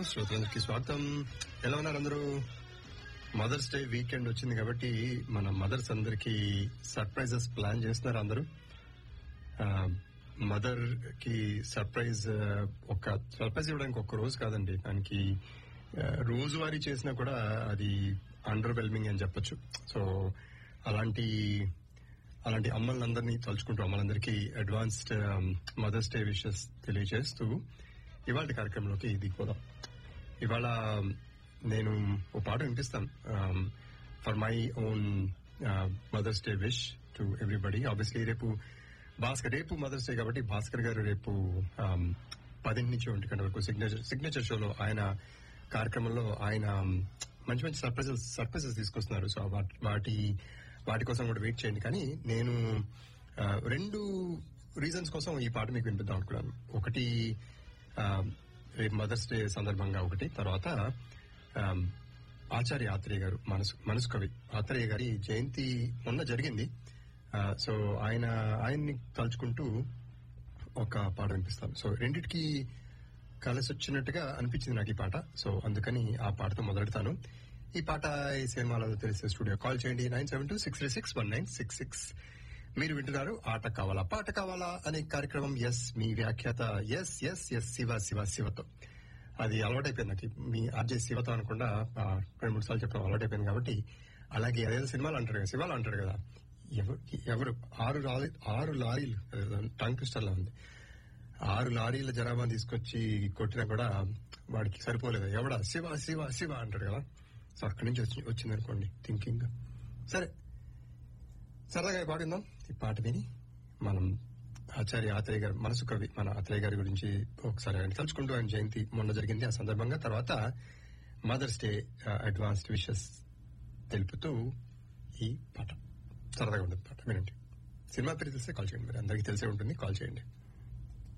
శ్రోతలందరికీ స్వాగతం ఎలా ఉన్నారు అందరూ మదర్స్ డే వీకెండ్ వచ్చింది కాబట్టి మన మదర్స్ అందరికి సర్ప్రైజెస్ ప్లాన్ చేస్తున్నారు అందరూ మదర్ కి సర్ప్రైజ్ ఒక సర్ప్రైజ్ ఇవ్వడానికి ఒక్క రోజు కాదండి దానికి ఆ, రోజువారీ చేసినా కూడా అది అండర్ వెల్మింగ్ అని చెప్పొచ్చు సో అలాంటి అలాంటి అమ్మలందరినీ తలుచుకుంటూ అమ్మలందరికీ అడ్వాన్స్డ్ మదర్స్ డే విషెస్ తెలియజేస్తూ ఇవాళ కార్యక్రమంలోకి దిగిపోదాం ఇవాళ నేను ఓ పాట వినిపిస్తాను for my own mother's day wish to everybody obviously రేపు భాస్కర్ రేపు మదర్స్ డే కాబట్టి భాస్కర్ గారు రేపు um, పదింటి నుంచి ఒంటి గంట వరకు సిగ్నేచర్ సిగ్నేచర్ షోలో ఆయన కార్యక్రమంలో ఆయన um, మంచి మంచి సర్ప్రైజెస్ సర్ప్రైజెస్ తీసుకొస్తున్నారు సో వాటి వాటి వాటి కోసం కూడా వెయిట్ చేయండి కానీ నేను ఆ, రెండు రీజన్స్ కోసం ఈ పాట మీకు వినిపిద్దాం అనుకున్నాను ఒకటి ఆ, రేపు మదర్స్ డే సందర్భంగా ఒకటి తర్వాత ఆమ్, ఆచార్య ఆత్రేయ గారు మనసు మనసు కవి ఆత్రేయ గారి జయంతి మొన్న జరిగింది ఆ, సో ఆయన ఆయన్ని తలుచుకుంటూ ఒక పాట వినిపిస్తాను సో రెండిటికి కలిసి వచ్చినట్టుగా అనిపించింది నాకు ఈ పాట సో అందుకని ఆ పాటతో మొదలెడతాను ఈ పాట ఈ సినిమాలో తెలిసే స్టూడియో కాల్ చేయండి nine seven two six three six one nine six six మీరు వింటున్నారు ఆట కావాలా పాట కావాలా అనే కార్యక్రమం ఎస్ మీ వ్యాఖ్యాత S S S Shiva Shiva శివతో అది అలవాటైపోయింది నాకు మీ ఆర్జే శివతో అనకుండా ఆ, రెండు మూడు సార్లు చెప్పడం అలవాటైపోయింది కాబట్టి అలాగే అదేదో సినిమాలు అంటారు కదా శివాలు అంటారు కదా ఎవరు ఎవరు ఆరు లారీ ఆరు లారీలు టంగ్ క్రిస్టల్ లా ఉంది ఆరు లారీల జనాభా తీసుకొచ్చి కొట్టినా కూడా వాడికి సరిపోలేదు ఎవడా శివ శివ శివ అంటాడు కదా సో అక్కడి నుంచి వచ్చి వచ్చింది అనుకోండి థింకింగ్ సరే సరదాగా ఈ పాట విందాం ఈ పాట విని మనం ఆచార్య ఆత్రేయ గారు మనసు కవి మన ఆత్రేయ గారి గురించి ఒకసారి ఆయన తలుచుకుంటూ ఆయన జయంతి మొన్న జరిగింది ఆ సందర్భంగా తర్వాత మదర్స్ డే అడ్వాన్స్డ్ విషెస్ తెలుపుతూ ఈ పాట సరదాగా ఉంటుంది పాట వినండి సినిమా పేరు తెలిస్తే కాల్ చేయండి మరి అందరికీ తెలిసే ఉంటుంది కాల్ చేయండి